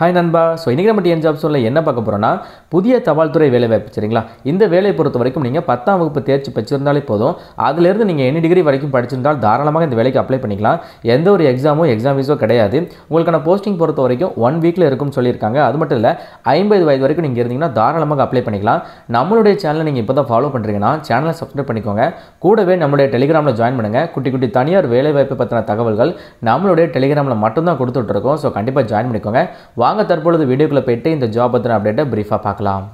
hi நண்பா so இன்றைக்கி நம்ம டிஎன் ஜாப் சொல்ல என்ன பார்க்க போகிறோம்னா புதிய தபால்துறை வேலைவாய்ப்பு சரிங்களா இந்த வேலையை பொறுத்த வரைக்கும் நீங்கள் பத்தாம் வகுப்பு தேர்ச்சி பெற்றிருந்தாலே போதும் அதிலிருந்து நீங்கள் என்ன டிகிரி வரைக்கும் படிச்சிருந்தால் தாராளமாக இந்த வேலைக்கு அப்ளை பண்ணிக்கலாம் எந்த ஒரு எக்ஸாமோ எக்ஸாம் ஃபீஸோ கிடையாது உங்களுக்கான போஸ்டிங் பொறுத்த வரைக்கும் ஒன் வீக்கில் இருக்கும்னு சொல்லியிருக்காங்க அது மட்டும் இல்லை ஐம்பது வயது வரைக்கும் நீங்கள் இருந்தீங்கன்னா தாராளமாக அப்ளை பண்ணிக்கலாம் நம்மளுடைய சேனலை நீங்கள் இப்போ தான் ஃபாலோ பண்ணுறீங்கன்னா சேனலை சப்ஸ்கிரைப் பண்ணிக்கோங்க கூடவே நம்மளுடைய டெலிகிராமில் ஜாயின் பண்ணுங்கள் குட்டி குட்டி தனியார் வேலைவாய்ப்பு பற்றின தகவல்கள் நம்மளுடைய டெலிகிராமில் மட்டும்தான் கொடுத்துட்ருக்கோம் ஸோ கண்டிப்பாக ஜாயின் பண்ணிக்கோங்க வாங்க தற்பொழுது வீடியோக்குள்ளே போயிட்டு இந்த ஜாப் பற்றின அப்டேட்டை ப்ரீஃபாக பார்க்கலாம்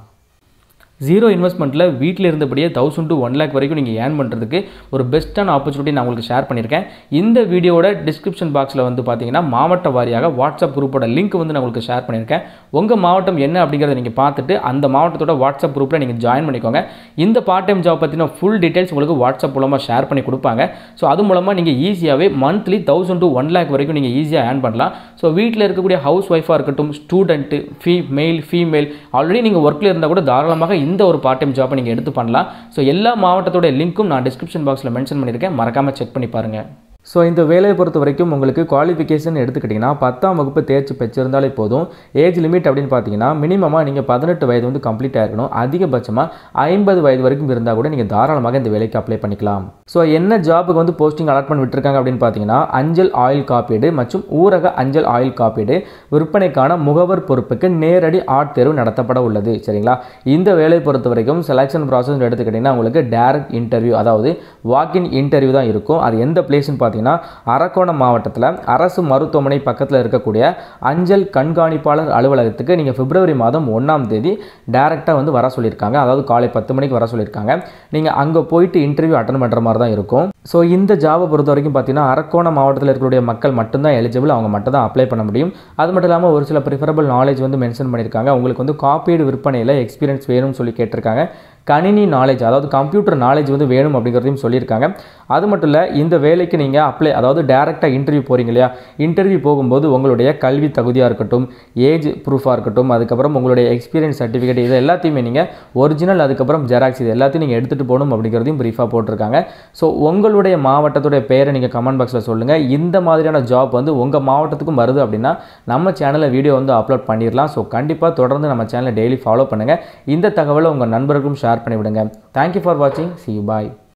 ஜீரோ இன்வெஸ்ட்மெண்ட்டில் வீட்டில் இருந்தபடியே தௌசண்ட் டு ஒன் லேக் வரைக்கும் நீங்கள் ஏர்ன் பண்ணுறதுக்கு ஒரு பெஸ்ட்டான ஆப்பர்ச்சுனிட்டி நான் உங்களுக்கு ஷேர் பண்ணியிருக்கேன் இந்த வீடியோட டிஸ்கிரிப்ஷன் பாக்ஸில் வந்து பார்த்தீங்கன்னா மாவட்ட வாரியாக வாட்ஸ்அப் குரூப்போட லிங்க் வந்து நான் உங்களுக்கு ஷேர் பண்ணியிருக்கேன் உங்கள் மாவட்டம் என்ன அப்படிங்கிறத நீங்கள் பார்த்துட்டு அந்த மாவட்டத்தோட வாட்ஸ்அப் குரூப்பில் நீங்கள் ஜாயின் பண்ணிக்கோங்க இந்த பார்ட் டைம் ஜாப் பற்றின ஃபுல் டீட்டெயில்ஸ் உங்களுக்கு வாட்ஸ்அப் மூலமாக ஷேர் பண்ணி கொடுப்பாங்க ஸோ அது மூலமாக நீங்கள் ஈஸியாகவே monthly thousand to one lakh வரைக்கும் நீங்கள் ஈஸியாக ஏர்ன் பண்ணலாம் ஸோ வீட்டில் இருக்கக்கூடிய ஹவுஸ் ஒய்ஃபாக இருக்கட்டும் student female female already நீங்கள் ஒர்க்கில் இருந்தால் கூட தாராளமாக இந்த ஒரு பார்ட் டைம் ஜாப்பை நீங்கள் எடுத்து பண்ணலாம் ஸோ எல்லா மாவட்டத்தோட லிங்க்கும் நான் டிஸ்கிரிப்ஷன் பாக்ஸில் மென்ஷன் பண்ணியிருக்கேன் மறக்காமல் செக் பண்ணி பாருங்கள் ஸோ இந்த வேலையை பொறுத்த வரைக்கும் உங்களுக்கு குவாலிஃபிகேஷன் எடுத்துக்கிட்டிங்கன்னா பத்தாம் வகுப்பு தேர்ச்சி பெற்றிருந்தாலே போதும் ஏஜ் லிமிட் அப்படின்னு பார்த்தீங்கன்னா மினிமமாக நீங்கள் பதினெட்டு வயது வந்து கம்ப்ளீட் ஆகிருக்கணும் அதிகபட்சமாக ஐம்பது வயது வரைக்கும் இருந்தால் கூட நீங்கள் தாராளமாக இந்த வேலைக்கு அப்ளை பண்ணிக்கலாம் ஸோ என்ன ஜாபுக்கு வந்து போஸ்டிங் அலாட்மெண்ட் விட்டுருக்காங்க அப்படின்னு பார்த்தீங்கன்னா அஞ்சல் ஆயில் காப்பீடு மற்றும் ஊரக அஞ்சல் ஆயில் காப்பீடு விற்பனைக்கான முகவர் பொறுப்புக்கு நேரடி ஆட்தேர்வு நடத்தப்பட உள்ளது சரிங்களா இந்த வேலையை பொறுத்த வரைக்கும் செலெக்ஷன் ப்ராசஸ் எடுத்துக்கிட்டிங்கன்னா உங்களுக்கு டேரக்ட் இன்டர்வியூ அதாவது வாக்கின் இன்டர்வியூ தான் இருக்கும் அது எந்த பிளேஸ்னு பார்த்தீங்கன்னா அரக்கோணம் மாவட்டத்தில் அரசு மருத்துவமனை பக்கத்தில் இருக்கக்கூடிய அஞ்சல் கண்காணிப்பாளர் அலுவலகத்துக்கு நீங்கள் பிப்ரவரி மாதம் ஒன்றாம் தேதி டேரெக்டாக வந்து வர சொல்லியிருக்காங்க அதாவது காலை பத்து மணிக்கு வர சொல்லியிருக்காங்க நீங்கள் அங்கே போயிட்டு இன்டர்வியூ அட்டன் பண்ணுற மாதிரி தான் இருக்கும் ஸோ இந்த ஜாபை பொறுத்த வரைக்கும் பார்த்தீங்கன்னா அரக்கோணம் மாவட்டத்தில் இருக்கக்கூடிய மக்கள் மட்டும்தான் எலிஜிபிள் அவங்க மட்டும் தான் அப்ளை பண்ண முடியும் அது மட்டும் இல்லாமல் ஒரு சில ப்ரிஃபரபிள் நாலேஜ் வந்து மென்ஷன் பண்ணியிருக்காங்க உங்களுக்கு வந்து காப்பீடு விற்பனையில் எக்ஸ்பீரியன்ஸ் வேணும்னு சொல்லி கேட்டிருக்காங்க கணினி நாலேஜ் அதாவது கம்ப்யூட்டர் நாலேஜ் வந்து வேணும் அப்படிங்கிறதையும் சொல்லியிருக்காங்க அது மட்டும் இல்லை இந்த வேலைக்கு நீங்கள் அப்ளை அதாவது டேரெக்டாக இன்டர்வியூ போகிறீங்க இல்லையா இன்டர்வியூ போகும்போது உங்களுடைய கல்வி தகுதியாக இருக்கட்டும் ஏஜ் ப்ரூஃபாக இருக்கட்டும் அதுக்கப்புறம் உங்களுடைய எக்ஸ்பீரியன்ஸ் சர்டிஃபிகேட் இது எல்லாத்தையுமே நீங்கள் ஒரிஜினல் அதுக்கப்புறம் ஜெராக்ஸ் இது எல்லாத்தையும் நீங்கள் எடுத்துகிட்டு போகணும் அப்படிங்கிறதையும் ப்ரீஃபாக போட்டிருக்காங்க ஸோ உங்களுடைய மாவட்டத்துடைய பெயரை நீங்கள் கமெண்ட் பாக்ஸில் சொல்லுங்கள் இந்த மாதிரியான ஜாப் வந்து உங்கள் மாவட்டத்துக்கும் வருது அப்படின்னா நம்ம சேனலில் வீடியோ வந்து அப்லோட் பண்ணிடலாம் ஸோ கண்டிப்பாக தொடர்ந்து நம்ம சேனலை டெய்லி ஃபாலோ பண்ணுங்கள் இந்த தகவலை உங்கள் நண்பர்களுக்கும் ஷேர் பண்ணிவிடுங்க தேங்க்யூ ஃபார் வாட்சிங் சி யூ பாய்